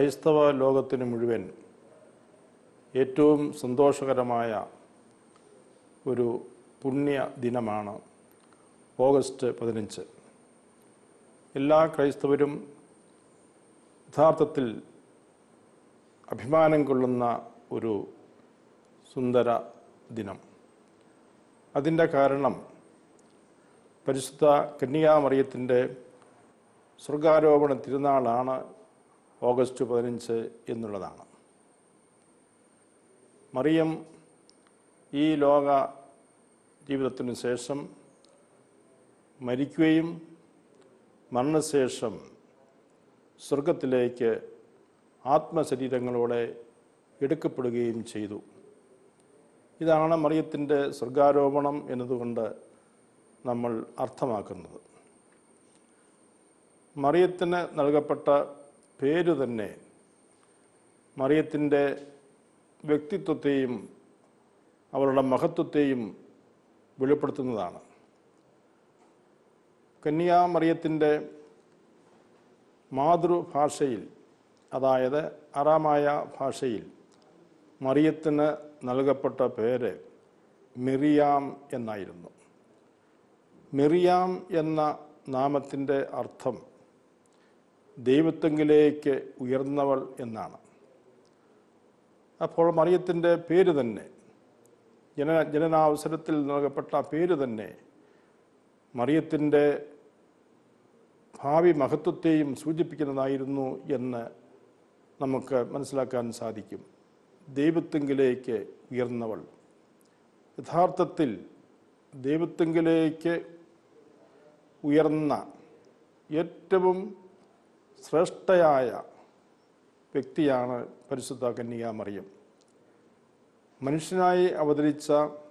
ക്രൈസ്തവ ലോകത്തിന് മുഴുവൻ ഏറ്റവും സന്തോഷകരമായ ഒരു പുണ്യ ദിനമാണ് ഓഗസ്റ്റ് പതിനഞ്ച് എല്ലാ ക്രൈസ്തവരും യഥാർത്ഥത്തിൽ അഭിമാനം കൊള്ളുന്ന ഒരു സുന്ദര ദിനം അതിൻ്റെ കാരണം പരിശുദ്ധ കന്യാമറിയത്തിൻ്റെ സ്വർഗാരോപണ തിരുനാളാണ് ഓഗസ്റ്റ് പതിനഞ്ച് എന്നുള്ളതാണ് മറിയം ഈ ലോക ജീവിതത്തിനു ശേഷം മരിക്കുകയും മരണശേഷം സ്വർഗത്തിലേക്ക് ആത്മശരീരങ്ങളോടെ എടുക്കപ്പെടുകയും ചെയ്തു ഇതാണ് മറിയത്തിൻ്റെ സ്വർഗാരോപണം എന്നതുകൊണ്ട് നമ്മൾ അർത്ഥമാക്കുന്നത് മറിയത്തിന് നൽകപ്പെട്ട പേര് തന്നെ മറിയത്തിൻ്റെ വ്യക്തിത്വത്തെയും അവളുടെ മഹത്വത്തെയും വെളിപ്പെടുത്തുന്നതാണ് കന്യാമറിയത്തിൻ്റെ മാതൃഭാഷയിൽ അതായത് അറാമായ ഭാഷയിൽ മറിയത്തിന് നൽകപ്പെട്ട പേര് മിറിയാം എന്നായിരുന്നു മിറിയാം എന്ന നാമത്തിൻ്റെ അർത്ഥം ദൈവത്വങ്കിലേക്ക് ഉയർന്നവൾ എന്നാണ് അപ്പോൾ മറിയത്തിൻ്റെ പേര് തന്നെ ജന ജനനാവസരത്തിൽ നൽകപ്പെട്ട പേര് തന്നെ മറിയത്തിൻ്റെ ഭാവി മഹത്വത്തെയും സൂചിപ്പിക്കുന്നതായിരുന്നു എന്ന് നമുക്ക് മനസ്സിലാക്കാൻ സാധിക്കും ദൈവത്വങ്കിലേക്ക് ഉയർന്നവൾ യഥാർത്ഥത്തിൽ ദൈവത്വങ്കിലേക്ക് ഉയർന്ന ഏറ്റവും ശ്രേഷ്ഠയായ വ്യക്തിയാണ് പരിശുദ്ധ കന്യാമറിയം മനുഷ്യനായി അവതരിച്ച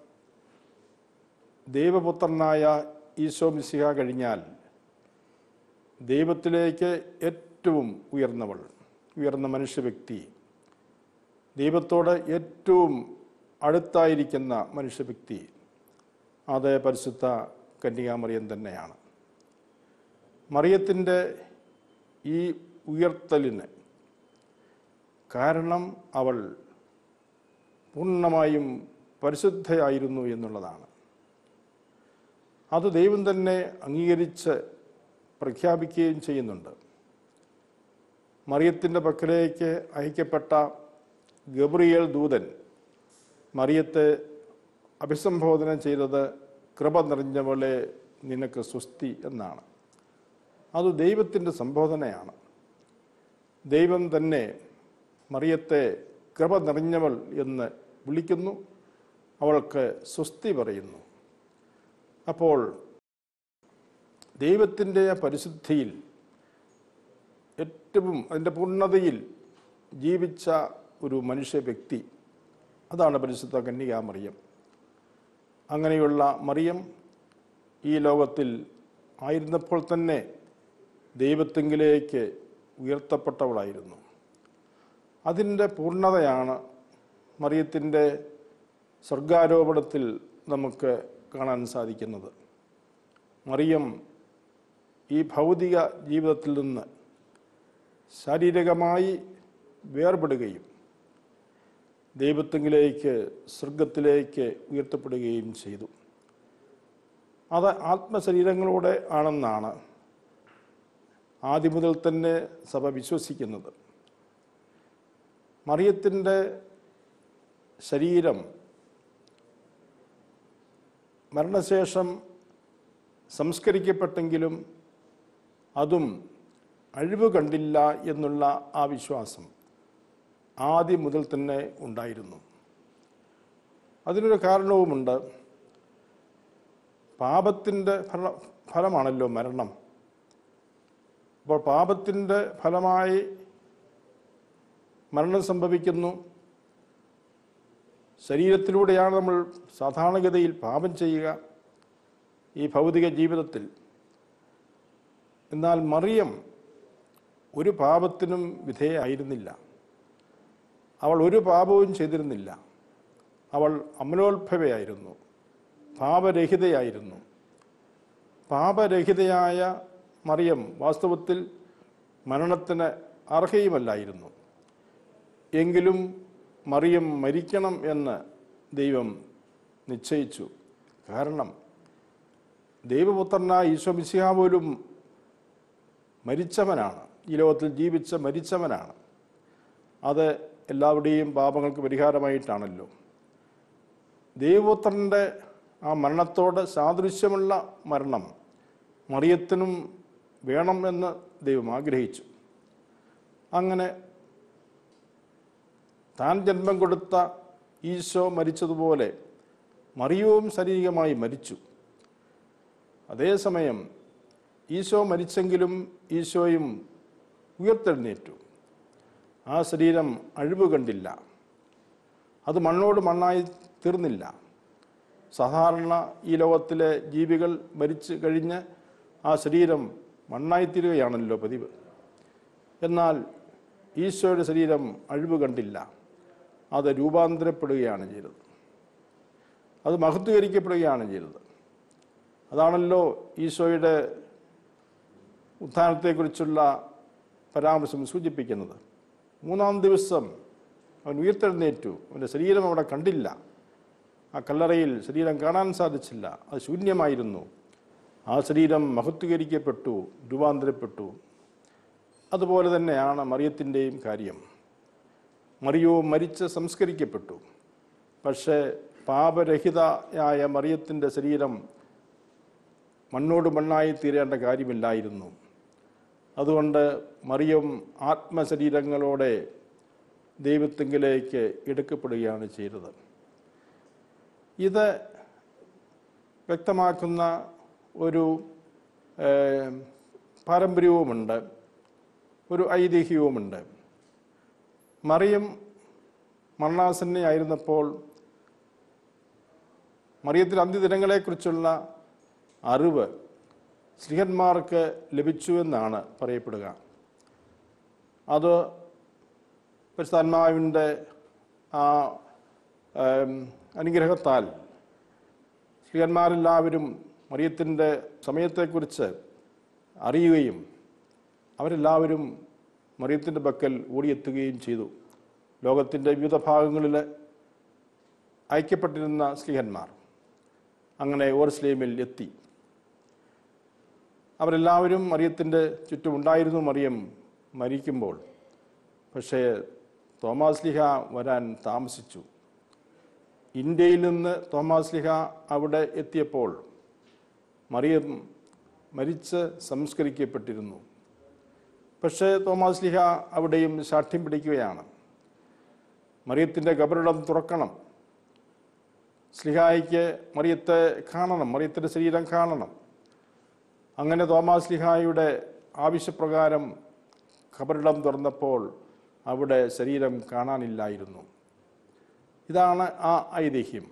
ദൈവപുത്രനായ ഈശോ മിശിഹ കഴിഞ്ഞാൽ ദൈവത്തിലേക്ക് ഏറ്റവും ഉയർന്നവൾ ഉയർന്ന മനുഷ്യ വ്യക്തി ദൈവത്തോട് ഏറ്റവും അടുത്തായിരിക്കുന്ന മനുഷ്യ വ്യക്തി അത് പരിശുദ്ധ കന്യാമറിയം തന്നെയാണ് മറിയത്തിൻ്റെ ഈ ഉയർത്തലിന് കാരണം അവൾ പൂർണ്ണമായും പരിശുദ്ധയായിരുന്നു എന്നുള്ളതാണ് അത് ദൈവം തന്നെ അംഗീകരിച്ച് പ്രഖ്യാപിക്കുകയും ചെയ്യുന്നുണ്ട് മറിയത്തിൻ്റെ പക്കലേക്ക് അയക്കപ്പെട്ട ഗബ്രിയേൽ ദൂതൻ മറിയത്തെ അഭിസംബോധന ചെയ്തത് കൃപ നിറഞ്ഞവളെ നിനക്ക് സ്വസ്തി എന്നാണ് അത് ദൈവത്തിൻ്റെ സംബോധനയാണ് ദൈവം തന്നെ മറിയത്തെ കൃപ നിറഞ്ഞവൾ എന്ന് വിളിക്കുന്നു അവൾക്ക് സ്വസ്തി പറയുന്നു അപ്പോൾ ദൈവത്തിൻ്റെ പരിശുദ്ധിയിൽ ഏറ്റവും അതിൻ്റെ പൂർണ്ണതയിൽ ജീവിച്ച ഒരു മനുഷ്യ വ്യക്തി അതാണ് പരിശുദ്ധ കന്യകാ മറിയം അങ്ങനെയുള്ള മറിയം ഈ ലോകത്തിൽ ആയിരുന്നപ്പോൾ തന്നെ ദൈവത്തെങ്കിലേക്ക് ഉയർത്തപ്പെട്ടവളായിരുന്നു അതിൻ്റെ പൂർണ്ണതയാണ് മറിയത്തിൻ്റെ സ്വർഗാരോപണത്തിൽ നമുക്ക് കാണാൻ സാധിക്കുന്നത് മറിയം ഈ ഭൗതിക ജീവിതത്തിൽ നിന്ന് ശാരീരികമായി വേർപെടുകയും ദൈവത്വങ്ങളിലേക്ക് സ്വർഗത്തിലേക്ക് ഉയർത്തപ്പെടുകയും ചെയ്തു അത് ആത്മശരീരങ്ങളോടെ ആണെന്നാണ് ആദ്യം മുതൽ തന്നെ സഭ വിശ്വസിക്കുന്നത് മറിയത്തിൻ്റെ ശരീരം മരണശേഷം സംസ്കരിക്കപ്പെട്ടെങ്കിലും അതും അഴിവ് കണ്ടില്ല എന്നുള്ള ആ വിശ്വാസം ആദ്യം മുതൽ തന്നെ ഉണ്ടായിരുന്നു അതിനൊരു കാരണവുമുണ്ട് പാപത്തിൻ്റെ ഫല ഫലമാണല്ലോ മരണം അപ്പോൾ പാപത്തിൻ്റെ ഫലമായി മരണം സംഭവിക്കുന്നു ശരീരത്തിലൂടെയാണ് നമ്മൾ സാധാരണഗതിയിൽ പാപം ചെയ്യുക ഈ ഭൗതിക ജീവിതത്തിൽ എന്നാൽ മറിയം ഒരു പാപത്തിനും വിധേയായിരുന്നില്ല അവൾ ഒരു പാപവും ചെയ്തിരുന്നില്ല അവൾ അമലോത്ഭവയായിരുന്നു പാപരഹിതയായിരുന്നു പാപരഹിതയായ മറിയം വാസ്തവത്തിൽ മരണത്തിന് അർഹയുമല്ലായിരുന്നു എങ്കിലും മറിയം മരിക്കണം എന്ന് ദൈവം നിശ്ചയിച്ചു കാരണം ദൈവപുത്രനായ ഈശോ മിശിഹ പോലും മരിച്ചവനാണ് ഈ ലോകത്തിൽ ജീവിച്ച മരിച്ചവനാണ് അത് എല്ലാവരുടെയും പാപങ്ങൾക്ക് പരിഹാരമായിട്ടാണല്ലോ ദൈവപുത്രൻ്റെ ആ മരണത്തോട് സാദൃശ്യമുള്ള മരണം മറിയത്തിനും വേണം എന്ന് ദൈവം ആഗ്രഹിച്ചു അങ്ങനെ താൻ ജന്മം കൊടുത്ത ഈശോ മരിച്ചതുപോലെ മറിയവും ശാരീരികമായി മരിച്ചു അതേസമയം ഈശോ മരിച്ചെങ്കിലും ഈശോയും ഉയർത്തെഴുന്നേറ്റു ആ ശരീരം അഴിവ് കണ്ടില്ല അത് മണ്ണോട് മണ്ണായി തീർന്നില്ല സാധാരണ ഈ ലോകത്തിലെ ജീവികൾ മരിച്ചു കഴിഞ്ഞ് ആ ശരീരം മണ്ണായിത്തീരുകയാണല്ലോ പതിവ് എന്നാൽ ഈശോയുടെ ശരീരം അഴിവ് കണ്ടില്ല അത് രൂപാന്തരപ്പെടുകയാണ് ചെയ്തത് അത് മഹത്വീകരിക്കപ്പെടുകയാണ് ചെയ്തത് അതാണല്ലോ ഈശോയുടെ ഉത്ഥാനത്തെക്കുറിച്ചുള്ള പരാമർശം സൂചിപ്പിക്കുന്നത് മൂന്നാം ദിവസം അവൻ ഉയർത്തെഴുന്നേറ്റു അവൻ്റെ ശരീരം അവിടെ കണ്ടില്ല ആ കല്ലറയിൽ ശരീരം കാണാൻ സാധിച്ചില്ല അത് ശൂന്യമായിരുന്നു ആ ശരീരം മഹത്വീകരിക്കപ്പെട്ടു രൂപാന്തരപ്പെട്ടു അതുപോലെ തന്നെയാണ് മറിയത്തിൻ്റെയും കാര്യം മറിയവും മരിച്ച് സംസ്കരിക്കപ്പെട്ടു പക്ഷേ പാപരഹിതയായ മറിയത്തിൻ്റെ ശരീരം മണ്ണോട് മണ്ണായി തീരേണ്ട കാര്യമില്ലായിരുന്നു അതുകൊണ്ട് മറിയം ആത്മശരീരങ്ങളോടെ ദൈവത്തെങ്കിലേക്ക് എടുക്കപ്പെടുകയാണ് ചെയ്തത് ഇത് വ്യക്തമാക്കുന്ന ഒരു ഏഹ്, പാരമ്പര്യവുമുണ്ട് ഒരു ഐതിഹ്യവുമുണ്ട് മറിയം മരണാസന്നയായിരുന്നപ്പോൾ മറിയത്തിൻ്റെ അന്ത്യദിനങ്ങളെക്കുറിച്ചുള്ള അറിവ് സ്ത്രീഹന്മാർക്ക് ലഭിച്ചു എന്നാണ് പറയപ്പെടുക അത് പരിശുദ്ധാത്മാവിൻ്റെ ആ ഏം, അനുഗ്രഹത്താൽ സ്ത്രീഹന്മാരെല്ലാവരും മറിയത്തിൻ്റെ സമയത്തെക്കുറിച്ച് അറിയുകയും അവരെല്ലാവരും മറിയത്തിൻ്റെ പക്കൽ ഓടിയെത്തുകയും ചെയ്തു ലോകത്തിൻ്റെ വിവിധ ഭാഗങ്ങളിൽ അയക്കപ്പെട്ടിരുന്ന സ്ത്രീഹന്മാർ അങ്ങനെ ഓർസ്ലേമിൽ എത്തി അവരെല്ലാവരും മറിയത്തിൻ്റെ ചുറ്റുമുണ്ടായിരുന്നു മറിയം മരിക്കുമ്പോൾ പക്ഷേ തോമാസ് ലിഹ വരാൻ താമസിച്ചു ഇന്ത്യയിൽ നിന്ന് തോമാസ് ലിഹ അവിടെ എത്തിയപ്പോൾ മറിയം മരിച്ച് സംസ്കരിക്കപ്പെട്ടിരുന്നു പക്ഷേ തോമാസ് ലിഹ അവിടെയും സാഠ്യം പിടിക്കുകയാണ് മറിയത്തിൻ്റെ കബറിടം തുറക്കണം സ്ലിഹായിക്ക് മറിയത്തെ കാണണം മറിയത്തിൻ്റെ ശരീരം കാണണം അങ്ങനെ തോമാസ് ലിഹായുടെ ആവശ്യപ്രകാരം ഖബറിടം തുറന്നപ്പോൾ അവിടെ ശരീരം കാണാനില്ലായിരുന്നു ഇതാണ് ആ ഐതിഹ്യം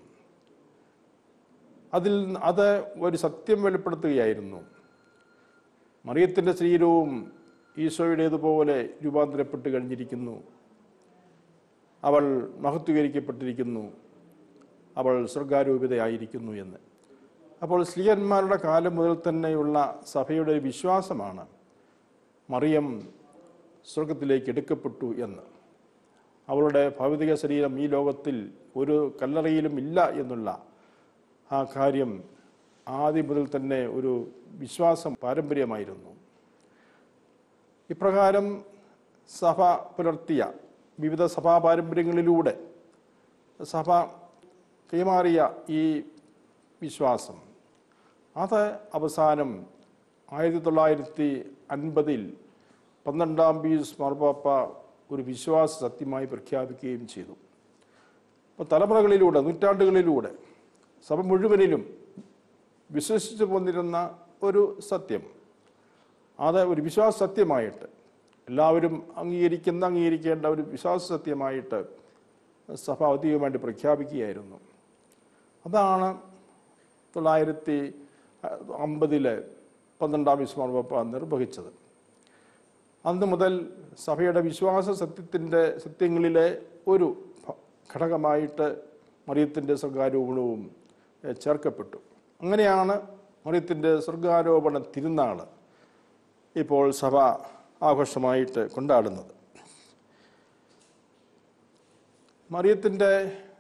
അതിൽ നിന്ന് അത് ഒരു സത്യം വെളിപ്പെടുത്തുകയായിരുന്നു മറിയത്തിൻ്റെ ശരീരവും ഈശോയുടേതുപോലെ രൂപാന്തരപ്പെട്ട് കഴിഞ്ഞിരിക്കുന്നു അവൾ മഹത്വീകരിക്കപ്പെട്ടിരിക്കുന്നു അവൾ സ്വർഗാരൂപിതയായിരിക്കുന്നു എന്ന് അപ്പോൾ സ്ത്രീയന്മാരുടെ കാലം മുതൽ തന്നെയുള്ള സഭയുടെ ഒരു വിശ്വാസമാണ് മറിയം സ്വർഗത്തിലേക്ക് എടുക്കപ്പെട്ടു എന്ന് അവളുടെ ഭൗതിക ശരീരം ഈ ലോകത്തിൽ ഒരു കല്ലറയിലും ഇല്ല എന്നുള്ള ആ കാര്യം ആദ്യം മുതൽ തന്നെ ഒരു വിശ്വാസം പാരമ്പര്യമായിരുന്നു ഇപ്രകാരം സഭ പുലർത്തിയ വിവിധ സഭാ പാരമ്പര്യങ്ങളിലൂടെ സഭ കൈമാറിയ ഈ വിശ്വാസം അത് അവസാനം ആയിരത്തി തൊള്ളായിരത്തി അൻപതിൽ പന്ത്രണ്ടാം പീസ് മാർപ്പാപ്പ ഒരു വിശ്വാസ സത്യമായി പ്രഖ്യാപിക്കുകയും ചെയ്തു അപ്പോൾ തലമുറകളിലൂടെ നൂറ്റാണ്ടുകളിലൂടെ സഭ മുഴുവനിലും വിശ്വസിച്ചു പോന്നിരുന്ന ഒരു സത്യം അത് ഒരു വിശ്വാസ സത്യമായിട്ട് എല്ലാവരും അംഗീകരിക്കുന്ന അംഗീകരിക്കേണ്ട ഒരു വിശ്വാസ സത്യമായിട്ട് സഭ ഔദ്യോഗികമായിട്ട് പ്രഖ്യാപിക്കുകയായിരുന്നു അതാണ് തൊള്ളായിരത്തി അമ്പതില് പന്ത്രണ്ടാം വിസ്മാർപ്പ നിർവഹിച്ചത് അന്ന് മുതൽ സഭയുടെ വിശ്വാസ സത്യത്തിൻ്റെ സത്യങ്ങളിലെ ഒരു ഭ- ഘടകമായിട്ട് മറിയത്തിൻ്റെ സ്വർഗാരോപണവും എഹ്, ചേർക്കപ്പെട്ടു അങ്ങനെയാണ് മറിയത്തിൻ്റെ സ്വർഗാരോപണ തിരുനാൾ ഇപ്പോൾ സഭ ആഘോഷമായിട്ട് കൊണ്ടാടുന്നത് മറിയത്തിൻ്റെ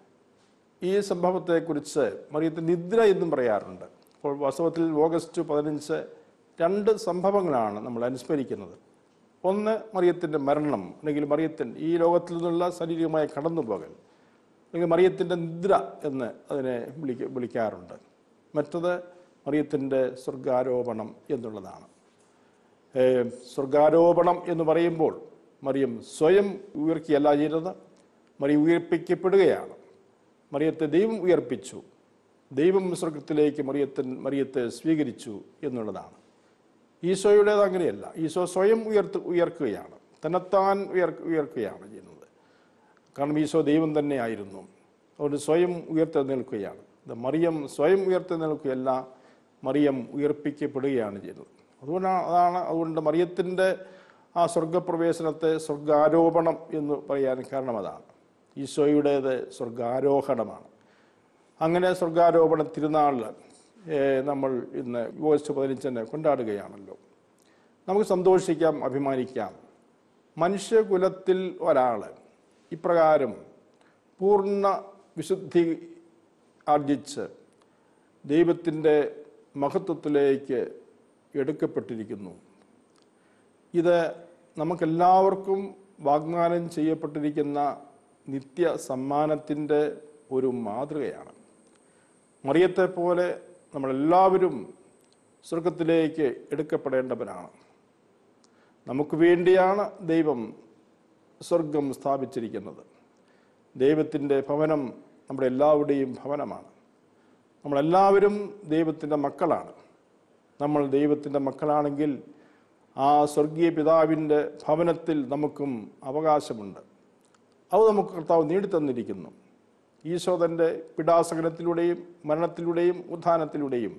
ഈ സംഭവത്തെക്കുറിച്ച് മറിയത്തിൻ്റെ നിദ്ര എന്നും പറയാറുണ്ട് അപ്പോൾ വാസ്തവത്തിൽ ഓഗസ്റ്റ് പതിനഞ്ച് രണ്ട് സംഭവങ്ങളാണ് നമ്മൾ അനുസ്മരിക്കുന്നത് ഒന്ന് മറിയത്തിൻ്റെ മരണം അല്ലെങ്കിൽ മറിയത്തിൻ ഈ ലോകത്തിൽ നിന്നുള്ള ശാരീരികമായ കടന്നുപോകൽ അല്ലെങ്കിൽ മറിയത്തിൻ്റെ നിദ്ര എന്ന് അതിനെ വിളിക്ക വിളിക്കാറുണ്ട് മറ്റത് മറിയത്തിൻ്റെ സ്വർഗാരോപണം എന്നുള്ളതാണ് ഏഹ് സ്വർഗാരോപണം എന്ന് പറയുമ്പോൾ മറിയം സ്വയം ഉയർത്തിയല്ല ചെയ്തത് മറിയം ഉയർപ്പിക്കപ്പെടുകയാണ് മറിയത്തെ ദൈവം ഉയർപ്പിച്ചു ദൈവം സ്വർഗത്തിലേക്ക് മറിയത്തിൻ മറിയത്തെ സ്വീകരിച്ചു എന്നുള്ളതാണ് ഈശോയുടേത് അങ്ങനെയല്ല ഈശോ സ്വയം ഉയർത്ത് ഉയർക്കുകയാണ് തന്നെത്താൻ ഉയർ ഉയർക്കുകയാണ് ചെയ്യുന്നത് കാരണം ഈശോ ദൈവം തന്നെയായിരുന്നു അതുകൊണ്ട് സ്വയം ഉയർത്തെഴുന്നേൽക്കുകയാണ് ഇത് മറിയം സ്വയം ഉയർത്തെഴുന്നേൽക്കുകയല്ല മറിയം ഉയർപ്പിക്കപ്പെടുകയാണ് ചെയ്യുന്നത് അതുകൊണ്ടാണ് അതാണ് അതുകൊണ്ട് മറിയത്തിൻ്റെ ആ സ്വർഗപ്രവേശനത്തെ സ്വർഗാരോപണം എന്ന് പറയാൻ കാരണം അതാണ് ഈശോയുടേത് സ്വർഗാരോഹണമാണ് അങ്ങനെ സ്വർഗാരോപണ തിരുനാളിൽ ഏഹ്, നമ്മൾ ഇന്ന് ഓഗസ്റ്റ് പതിനഞ്ചിന് കൊണ്ടാടുകയാണല്ലോ നമുക്ക് സന്തോഷിക്കാം അഭിമാനിക്കാം മനുഷ്യകുലത്തിൽ ഒരാൾ ഇപ്രകാരം പൂർണ്ണ വിശുദ്ധി ആർജിച്ച് ദൈവത്തിൻ്റെ മഹത്വത്തിലേക്ക് എടുക്കപ്പെട്ടിരിക്കുന്നു ഇത് നമുക്കെല്ലാവർക്കും വാഗ്ദാനം ചെയ്യപ്പെട്ടിരിക്കുന്ന നിത്യ സമ്മാനത്തിൻ്റെ ഒരു മാതൃകയാണ് മറിയത്തെ പോലെ നമ്മളെല്ലാവരും സ്വർഗത്തിലേക്ക് എടുക്കപ്പെടേണ്ടവരാണ് നമുക്ക് വേണ്ടിയാണ് ദൈവം സ്വർഗം സ്ഥാപിച്ചിരിക്കുന്നത് ദൈവത്തിൻ്റെ ഭവനം നമ്മുടെ എല്ലാവരുടെയും ഭവനമാണ് നമ്മളെല്ലാവരും ദൈവത്തിൻ്റെ മക്കളാണ് നമ്മൾ ദൈവത്തിൻ്റെ മക്കളാണെങ്കിൽ ആ സ്വർഗീയ പിതാവിൻ്റെ ഭവനത്തിൽ നമുക്കും അവകാശമുണ്ട് അത് നമുക്ക് കർത്താവ് നേടിത്തന്നിരിക്കുന്നു ഈശോ തൻ്റെ പിടാസകനത്തിലൂടെയും മരണത്തിലൂടെയും ഉത്ഥാനത്തിലൂടെയും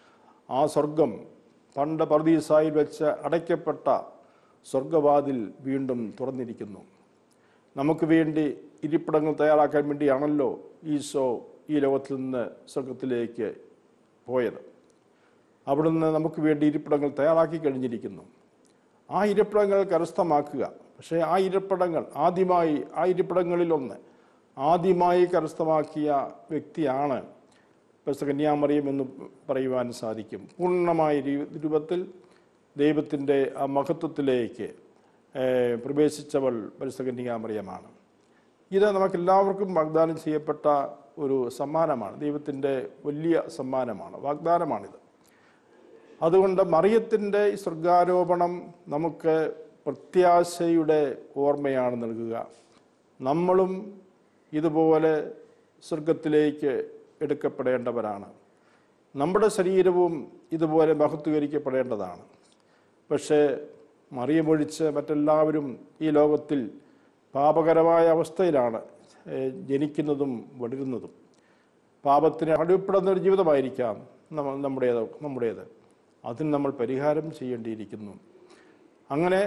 ആ സ്വർഗം പണ്ട് പർദീസായിൽ വെച്ച് അടയ്ക്കപ്പെട്ട സ്വർഗവാതിൽ വീണ്ടും തുറന്നിരിക്കുന്നു നമുക്ക് വേണ്ടി ഇരിപ്പിടങ്ങൾ തയ്യാറാക്കാൻ വേണ്ടിയാണല്ലോ ഈശോ ഈ ലോകത്തിൽ നിന്ന് സ്വർഗത്തിലേക്ക് പോയത് അവിടുന്ന് നമുക്ക് വേണ്ടി ഇരിപ്പിടങ്ങൾ തയ്യാറാക്കി കഴിഞ്ഞിരിക്കുന്നു ആ ഇരിപ്പിടങ്ങൾ കരസ്ഥമാക്കുക പക്ഷേ ആ ഇരിപ്പിടങ്ങൾ ആദ്യമായി ആ ഇരിപ്പിടങ്ങളിൽ ഒന്ന് ആദ്യമായി കരസ്ഥമാക്കിയ വ്യക്തിയാണ് പരിശുദ്ധ കന്യാമറിയം എന്ന് പറയുവാൻ സാധിക്കും പൂർണ്ണമായ രീ- രൂപത്തിൽ ദൈവത്തിൻ്റെ ആ മഹത്വത്തിലേക്ക് ഏഹ്, പ്രവേശിച്ചവൾ പരിശുദ്ധ കന്യാമറിയമാണ് ഇത് നമുക്കെല്ലാവർക്കും വാഗ്ദാനം ചെയ്യപ്പെട്ട ഒരു സമ്മാനമാണ് ദൈവത്തിൻ്റെ വലിയ സമ്മാനമാണ് വാഗ്ദാനമാണിത് അതുകൊണ്ട് മറിയത്തിൻ്റെ ഈ സ്വർഗാരോപണം നമുക്ക് പ്രത്യാശയുടെ ഓർമ്മയാണ് നൽകുക നമ്മളും ഇതുപോലെ സ്വർഗത്തിലേക്ക് എടുക്കപ്പെടേണ്ടവരാണ് നമ്മുടെ ശരീരവും ഇതുപോലെ മഹത്വീകരിക്കപ്പെടേണ്ടതാണ് പക്ഷേ മറിയമൊഴിച്ച് മറ്റെല്ലാവരും ഈ ലോകത്തിൽ പാപകരമായ അവസ്ഥയിലാണ് ഏഹ്, ജനിക്കുന്നതും വളരുന്നതും പാപത്തിന് അടിപ്പെടുന്ന ഒരു ജീവിതമായിരിക്കാം നമ്മ നമ്മുടേത് നമ്മുടേത് അതിന് നമ്മൾ പരിഹാരം ചെയ്യേണ്ടിയിരിക്കുന്നു അങ്ങനെ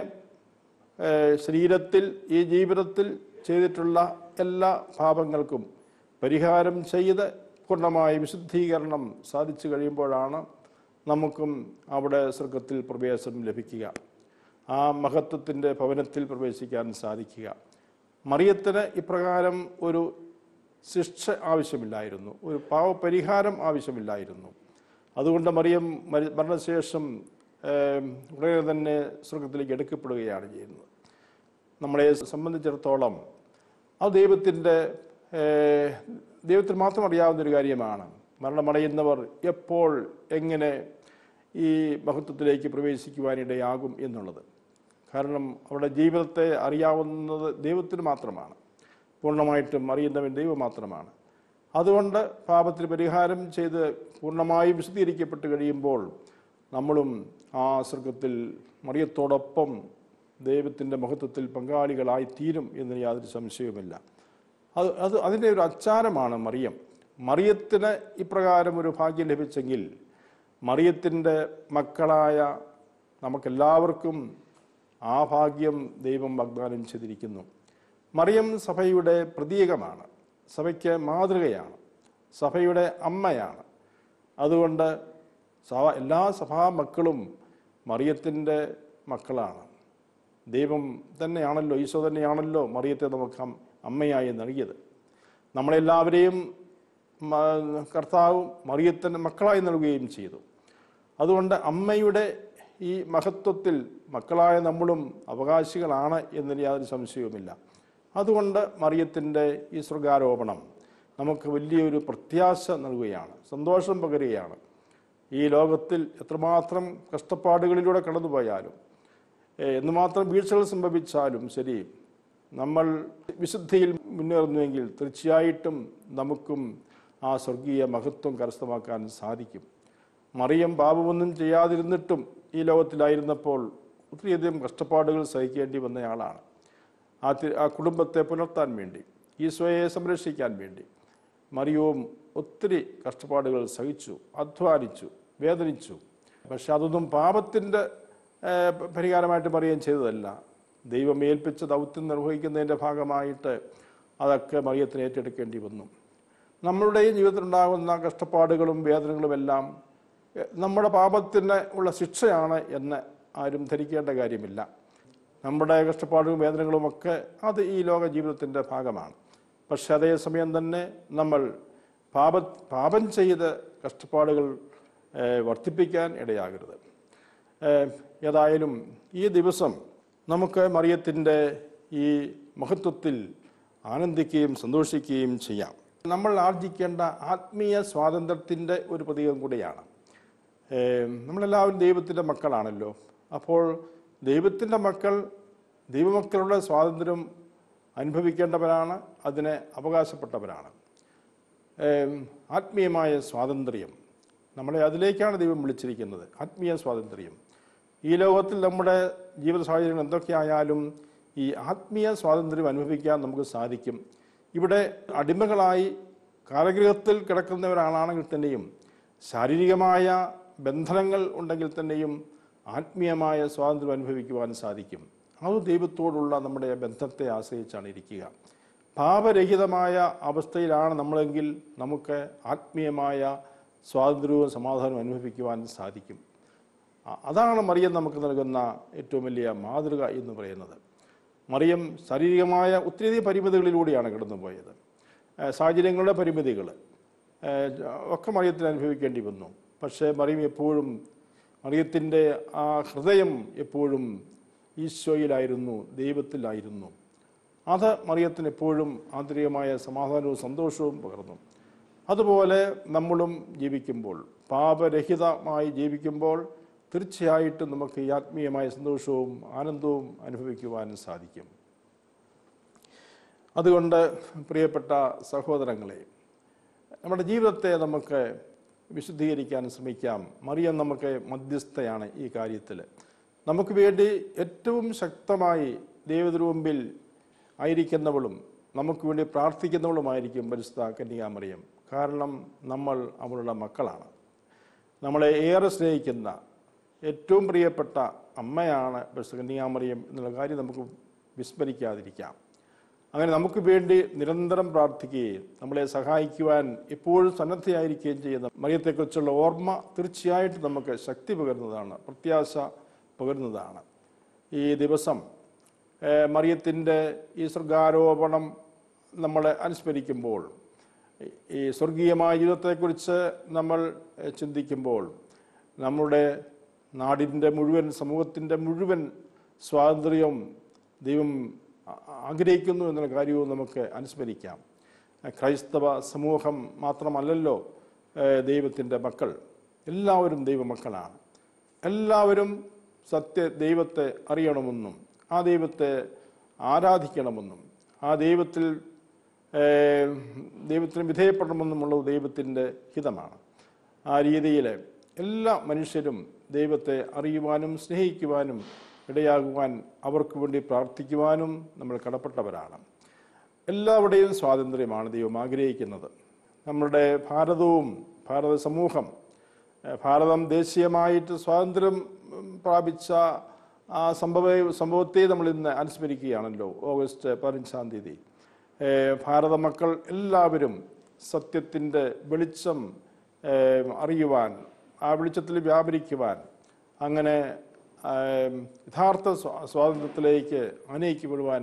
ഏഹ്, ശരീരത്തിൽ ഈ ജീവിതത്തിൽ ചെയ്തിട്ടുള്ള എല്ലാ പാപങ്ങൾക്കും പരിഹാരം ചെയ്ത് പൂർണ്ണമായ വിശുദ്ധീകരണം സാധിച്ചു കഴിയുമ്പോഴാണ് നമുക്കും അവിടെ സ്വർഗത്തിൽ പ്രവേശനം ലഭിക്കുക ആ മഹത്വത്തിൻ്റെ ഭവനത്തിൽ പ്രവേശിക്കാൻ സാധിക്കുക മറിയത്തിന് ഇപ്രകാരം ഒരു ശിക്ഷ ആവശ്യമില്ലായിരുന്നു ഒരു പാവപരിഹാരം ആവശ്യമില്ലായിരുന്നു അതുകൊണ്ട് മറിയം മരി- മരണശേഷം ഏം, ഉടനെ തന്നെ സ്വർഗത്തിലേക്ക് എടുക്കപ്പെടുകയാണ് ചെയ്യുന്നത് നമ്മളെ സംബന്ധിച്ചിടത്തോളം അത് ദൈവത്തിൻ്റെ ഏഹ്, ദൈവത്തിന് മാത്രം അറിയാവുന്ന ഒരു കാര്യമാണ് മരണമടയുന്നവർ എപ്പോൾ എങ്ങനെ ഈ മഹത്വത്തിലേക്ക് പ്രവേശിക്കുവാനിടയാകും എന്നുള്ളത് കാരണം അവരുടെ ജീവിതത്തെ അറിയാവുന്നത് ദൈവത്തിന് മാത്രമാണ് പൂർണ്ണമായിട്ടും അറിയുന്നവൻ ദൈവം മാത്രമാണ് അതുകൊണ്ട് പാപത്തിന് പരിഹാരം ചെയ്ത് പൂർണ്ണമായും വിശദീകരിക്കപ്പെട്ട് കഴിയുമ്പോൾ നമ്മളും ആ സ്വർഗത്തിൽ മറിയത്തോടൊപ്പം ദൈവത്തിൻ്റെ മഹത്വത്തിൽ പങ്കാളികളായി തീരും എന്ന് യാതൊരു സംശയവുമില്ല അത് അത് അതിൻ്റെ ഒരു അച്ചാരമാണ് മറിയം മറിയത്തിന് ഇപ്രകാരം ഒരു ഭാഗ്യം ലഭിച്ചെങ്കിൽ മറിയത്തിൻ്റെ മക്കളായ നമുക്കെല്ലാവർക്കും ആ ഭാഗ്യം ദൈവം വാഗ്ദാനം ചെയ്തിരിക്കുന്നു മറിയം സഭയുടെ പ്രതീകമാണ് സഭയ്ക്ക് മാതൃകയാണ് സഭയുടെ അമ്മയാണ് അതുകൊണ്ട് സഭ എല്ലാ സഭാ മക്കളും മറിയത്തിൻ്റെ മക്കളാണ് ദൈവം തന്നെയാണല്ലോ ഈശോ തന്നെയാണല്ലോ മറിയത്തെ നമുക്ക് അം- അമ്മയായി നൽകിയത് നമ്മളെല്ലാവരെയും മ- കർത്താവ് മറിയത്തിൻ്റെ മക്കളായി നൽകുകയും ചെയ്തു അതുകൊണ്ട് അമ്മയുടെ ഈ മഹത്വത്തിൽ മക്കളായ നമ്മളും അവകാശികളാണ് എന്നതിന് യാതൊരു സംശയവുമില്ല അതുകൊണ്ട് മറിയത്തിൻ്റെ ഈ സ്വർഗാരോപണം നമുക്ക് വലിയൊരു പ്രത്യാശ നൽകുകയാണ് സന്തോഷം പകരുകയാണ് ഈ ലോകത്തിൽ എത്രമാത്രം കഷ്ടപ്പാടുകളിലൂടെ കടന്നുപോയാലും ഏ, എന്തുമാത്രം വീഴ്ചകൾ സംഭവിച്ചാലും ശരി നമ്മൾ വിശുദ്ധിയിൽ മുന്നേറുന്നുവെങ്കിൽ തീർച്ചയായിട്ടും നമുക്കും ആ സ്വർഗീയ മഹത്വം കരസ്ഥമാക്കാൻ സാധിക്കും മറിയം പാപമൊന്നും ചെയ്യാതിരുന്നിട്ടും ഈ ലോകത്തിലായിരുന്നപ്പോൾ ഒത്തിരിയധികം കഷ്ടപ്പാടുകൾ സഹിക്കേണ്ടി വന്നയാളാണ് ആ തി- ആ കുടുംബത്തെ പുലർത്താൻ വേണ്ടി ഈശോയെ സംരക്ഷിക്കാൻ വേണ്ടി മറിയവും ഒത്തിരി കഷ്ടപ്പാടുകൾ സഹിച്ചു അധ്വാനിച്ചു വേദനിച്ചു പക്ഷെ അതൊന്നും പാപത്തിൻ്റെ പരിഹാരമായിട്ട് മറിയം ചെയ്തതല്ല ദൈവം ഏൽപ്പിച്ച ദൗത്യം നിർവഹിക്കുന്നതിൻ്റെ ഭാഗമായിട്ട് അതൊക്കെ മറിയത്തിന് ഏറ്റെടുക്കേണ്ടി വന്നു നമ്മളുടെയും ജീവിതത്തിലുണ്ടാകുന്ന കഷ്ടപ്പാടുകളും വേദനകളും എല്ലാം എ, നമ്മുടെ പാപത്തിന് ഉള്ള ശിക്ഷയാണ് എന്ന് ആരും ധരിക്കേണ്ട കാര്യമില്ല നമ്മുടെ കഷ്ടപ്പാടുകളും വേദനകളും ഒക്കെ അത് ഈ ലോക ജീവിതത്തിൻ്റെ ഭാഗമാണ് പക്ഷെ അതേസമയം തന്നെ നമ്മൾ പാപ പാപം ചെയ്ത് കഷ്ടപ്പാടുകൾ ഏ, വർദ്ധിപ്പിക്കാൻ ഇടയാകരുത് ഏഹ് ഏതായാലും ഈ ദിവസം നമുക്ക് മറിയത്തിൻ്റെ ഈ മഹത്വത്തിൽ ആനന്ദിക്കുകയും സന്തോഷിക്കുകയും ചെയ്യാം നമ്മൾ ആർജിക്കേണ്ട ആത്മീയ സ്വാതന്ത്ര്യത്തിൻ്റെ ഒരു പ്രതീകം കൂടിയാണ് ഏഹ് നമ്മളെല്ലാവരും ദൈവത്തിൻ്റെ മക്കളാണല്ലോ അപ്പോൾ ദൈവത്തിൻ്റെ മക്കൾ ദൈവമക്കളുടെ സ്വാതന്ത്ര്യം അനുഭവിക്കേണ്ടവരാണ് അതിനെ അവകാശപ്പെട്ടവരാണ് ഏഹ് ആത്മീയമായ സ്വാതന്ത്ര്യം നമ്മളെ അതിലേക്കാണ് ദൈവം വിളിച്ചിരിക്കുന്നത് ആത്മീയ സ്വാതന്ത്ര്യം ഈ ലോകത്തിൽ നമ്മുടെ ജീവിത സാഹചര്യങ്ങൾ എന്തൊക്കെയായാലും ഈ ആത്മീയ സ്വാതന്ത്ര്യം അനുഭവിക്കാൻ നമുക്ക് സാധിക്കും ഇവിടെ അടിമകളായി കാലഗൃഹത്തിൽ കിടക്കുന്നവരാണെങ്കിൽ തന്നെയും ശാരീരികമായ ബന്ധനങ്ങൾ ഉണ്ടെങ്കിൽ തന്നെയും ആത്മീയമായ സ്വാതന്ത്ര്യം അനുഭവിക്കുവാൻ സാധിക്കും അത് ദൈവത്തോടുള്ള നമ്മുടെ ബന്ധത്തെ ആശ്രയിച്ചാണ് ഇരിക്കുക പാപരഹിതമായ അവസ്ഥയിലാണ് നമ്മളെങ്കിൽ നമുക്ക് ആത്മീയമായ സ്വാതന്ത്ര്യവും സമാധാനവും അനുഭവിക്കുവാൻ സാധിക്കും അ- അതാണ് മറിയം നമുക്ക് നൽകുന്ന ഏറ്റവും വലിയ മാതൃക എന്ന് പറയുന്നത് മറിയം ശാരീരികമായ ഒത്തിരിയധികം പരിമിതികളിലൂടെയാണ് കടന്നുപോയത് ഏഹ് സാഹചര്യങ്ങളുടെ പരിമിതികൾ ഒക്കെ മറിയത്തിന് അനുഭവിക്കേണ്ടി വന്നു പക്ഷേ മറിയം എപ്പോഴും മറിയത്തിൻ്റെ ആ ഹൃദയം എപ്പോഴും ഈശോയിലായിരുന്നു ദൈവത്തിലായിരുന്നു അത് മറിയത്തിന് എപ്പോഴും ആന്തരികമായ സമാധാനവും സന്തോഷവും പകർന്നു അതുപോലെ നമ്മളും ജീവിക്കുമ്പോൾ പാപരഹിതമായി ജീവിക്കുമ്പോൾ തീർച്ചയായിട്ടും നമുക്ക് ഈ ആത്മീയമായ സന്തോഷവും ആനന്ദവും അനുഭവിക്കുവാൻ സാധിക്കും അതുകൊണ്ട് പ്രിയപ്പെട്ട സഹോദരങ്ങളെ നമ്മുടെ ജീവിതത്തെ നമുക്ക് വിശുദ്ധീകരിക്കാൻ ശ്രമിക്കാം മറിയം നമുക്ക് മധ്യസ്ഥയാണ് ഈ കാര്യത്തിൽ നമുക്ക് വേണ്ടി ഏറ്റവും ശക്തമായി ദൈവത്തിനു മുമ്പിൽ ആയിരിക്കുന്നവളും നമുക്ക് വേണ്ടി പ്രാർത്ഥിക്കുന്നവളുമായിരിക്കും പരിശുദ്ധ കന്യകാമറിയം കാരണം നമ്മൾ അവളുടെ മക്കളാണ് നമ്മളെ ഏറെ സ്നേഹിക്കുന്ന ഏറ്റവും പ്രിയപ്പെട്ട അമ്മയാണ് പരിശുദ്ധ കന്യകാമറിയം എന്നുള്ള കാര്യം നമുക്ക് വിസ്മരിക്കാതിരിക്കാം അങ്ങനെ നമുക്ക് വേണ്ടി നിരന്തരം പ്രാർത്ഥിക്കുകയും നമ്മളെ സഹായിക്കുവാൻ എപ്പോഴും സന്നദ്ധയായിരിക്കുകയും ചെയ്യുന്ന മറിയത്തെക്കുറിച്ചുള്ള ഓർമ്മ തീർച്ചയായിട്ടും നമുക്ക് ശക്തി പകരുന്നതാണ് പ്രത്യാശ പകരുന്നതാണ് ഈ ദിവസം ഏഹ്, മറിയത്തിൻ്റെ ഈ സ്വർഗാരോപണം നമ്മളെ അനുസ്മരിക്കുമ്പോൾ ഈ- ഈ സ്വർഗീയമായ ജീവിതത്തെക്കുറിച്ച് നമ്മൾ ഏഹ്, ചിന്തിക്കുമ്പോൾ നമ്മുടെ നാടിൻ്റെ മുഴുവൻ സമൂഹത്തിൻ്റെ മുഴുവൻ സ്വാതന്ത്ര്യവും ദൈവം ആ- ആഗ്രഹിക്കുന്നു എന്നുള്ള കാര്യവും നമുക്ക് അനുസ്മരിക്കാം ക്രൈസ്തവ സമൂഹം മാത്രമല്ലല്ലോ ദൈവത്തിൻ്റെ മക്കൾ എല്ലാവരും ദൈവമക്കളാണ് എല്ലാവരും സത്യ ദൈവത്തെ അറിയണമെന്നും ആ ദൈവത്തെ ആരാധിക്കണമെന്നും ആ ദൈവത്തിൽ ഏഹ്, ദൈവത്തിന് വിധേയപ്പെടണമെന്നുമുള്ളത് ദൈവത്തിൻ്റെ ഹിതമാണ് ആ രീതിയിൽ എല്ലാ മനുഷ്യരും ദൈവത്തെ അറിയുവാനും സ്നേഹിക്കുവാനും ഇടയാകുവാൻ അവർക്ക് വേണ്ടി പ്രാർത്ഥിക്കുവാനും നമ്മൾ കടപ്പെട്ടവരാണ് എല്ലാവരുടെയും സ്വാതന്ത്ര്യമാണ് ദൈവം ആഗ്രഹിക്കുന്നത് നമ്മളുടെ ഭാരതവും ഭാരത സമൂഹം ഏഹ് ഭാരതം ദേശീയമായിട്ട് സ്വാതന്ത്ര്യം ഉം, പ്രാപിച്ച ആ സംഭവ സംഭവത്തെ നമ്മൾ ഇന്ന് അനുസ്മരിക്കുകയാണല്ലോ ഓഗസ്റ്റ് പതിനഞ്ചാം തീയതി ഏഹ് ഭാരത മക്കൾ എല്ലാവരും സത്യത്തിൻ്റെ വെളിച്ചം ഏഹ് അറിയുവാൻ ആ വെളിച്ചത്തിൽ വ്യാപരിക്കുവാൻ അങ്ങനെ ഏഹ് യഥാർത്ഥ സ്വാ- സ്വാതന്ത്ര്യത്തിലേക്ക് അനയിക്കപ്പെടുവാൻ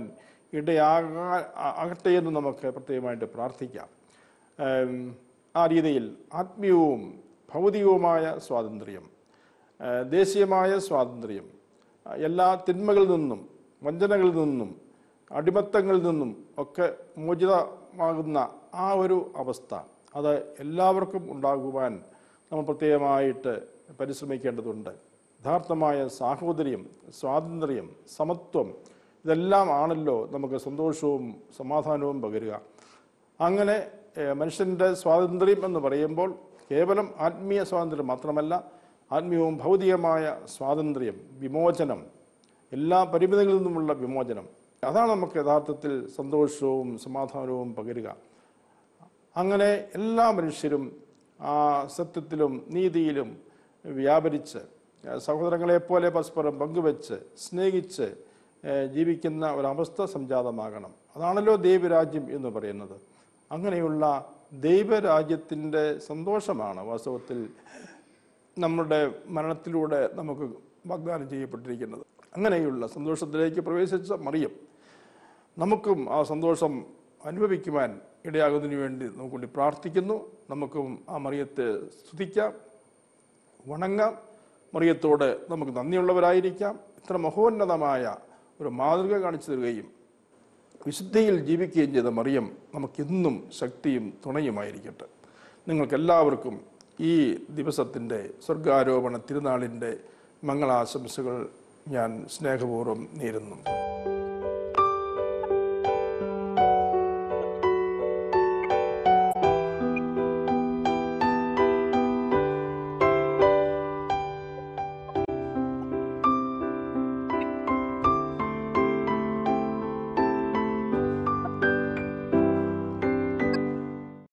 ഇടയാകാ ആ- ആകട്ടെ എന്ന് നമുക്ക് പ്രത്യേകമായിട്ട് പ്രാർത്ഥിക്കാം ഏം, ആ രീതിയിൽ ആത്മീയവും ഭൗതികവുമായ സ്വാതന്ത്ര്യം ആ, ദേശീയമായ സ്വാതന്ത്ര്യം ആ, എല്ലാ തിന്മകളിൽ നിന്നും വഞ്ചനകളിൽ നിന്നും അടിമത്തങ്ങളിൽ നിന്നും ഒക്കെ മോചിതമാകുന്ന ആ ഒരു അവസ്ഥ അത് എല്ലാവർക്കും ഉണ്ടാകുവാൻ നമ്മൾ പ്രത്യേകമായിട്ട് പരിശ്രമിക്കേണ്ടതുണ്ട് യഥാർത്ഥമായ സാഹോദര്യം സ്വാതന്ത്ര്യം സമത്വം ഇതെല്ലാം ആണല്ലോ നമുക്ക് സന്തോഷവും സമാധാനവും പകരുക അങ്ങനെ ഏഹ്, മനുഷ്യൻ്റെ സ്വാതന്ത്ര്യം എന്ന് പറയുമ്പോൾ കേവലം ആത്മീയ സ്വാതന്ത്ര്യം മാത്രമല്ല ആത്മീയവും ഭൗതികമായ സ്വാതന്ത്ര്യം വിമോചനം എല്ലാ പരിമിതികളിൽ നിന്നുമുള്ള വിമോചനം അതാണ് നമുക്ക് യഥാർത്ഥത്തിൽ സന്തോഷവും സമാധാനവും പകരുക അങ്ങനെ എല്ലാ മനുഷ്യരും ആ സത്യത്തിലും നീതിയിലും വ്യാപരിച്ച് ഏഹ് സഹോദരങ്ങളെപ്പോലെ പരസ്പരം പങ്കുവെച്ച് സ്നേഹിച്ച് ഏഹ് ജീവിക്കുന്ന ഒരവസ്ഥ സംജാതമാകണം അതാണല്ലോ ദൈവരാജ്യം എന്ന് പറയുന്നത് അങ്ങനെയുള്ള ദൈവരാജ്യത്തിൻ്റെ സന്തോഷമാണ് വാസ്തവത്തിൽ നമ്മുടെ മരണത്തിലൂടെ നമുക്ക് വാഗ്ദാനം ചെയ്യപ്പെട്ടിരിക്കുന്നത് അങ്ങനെയുള്ള സന്തോഷത്തിലേക്ക് പ്രവേശിച്ച മറിയം നമുക്കും ആ സന്തോഷം അനുഭവിക്കുവാൻ ഇടയാകുന്നതിന് വേണ്ടി നമുക്ക് വേണ്ടി പ്രാർത്ഥിക്കുന്നു നമുക്കും ആ മറിയത്തെ സ്തുതിക്കാം വണങ്ങാം മറിയത്തോട് നമുക്ക് നന്ദിയുള്ളവരായിരിക്കാം ഇത്ര മഹോന്നതമായ ഒരു മാതൃക കാണിച്ചു തരികയും വിശുദ്ധിയിൽ ജീവിക്കുകയും ചെയ്ത മറിയം നമുക്കെന്നും ശക്തിയും തുണയുമായിരിക്കട്ടെ നിങ്ങൾക്കെല്ലാവർക്കും ഈ ദിവസത്തിൻ്റെ സ്വർഗാരോപണ തിരുനാളിൻ്റെ മംഗളാശംസകൾ ഞാൻ സ്നേഹപൂർവ്വം നേരുന്നു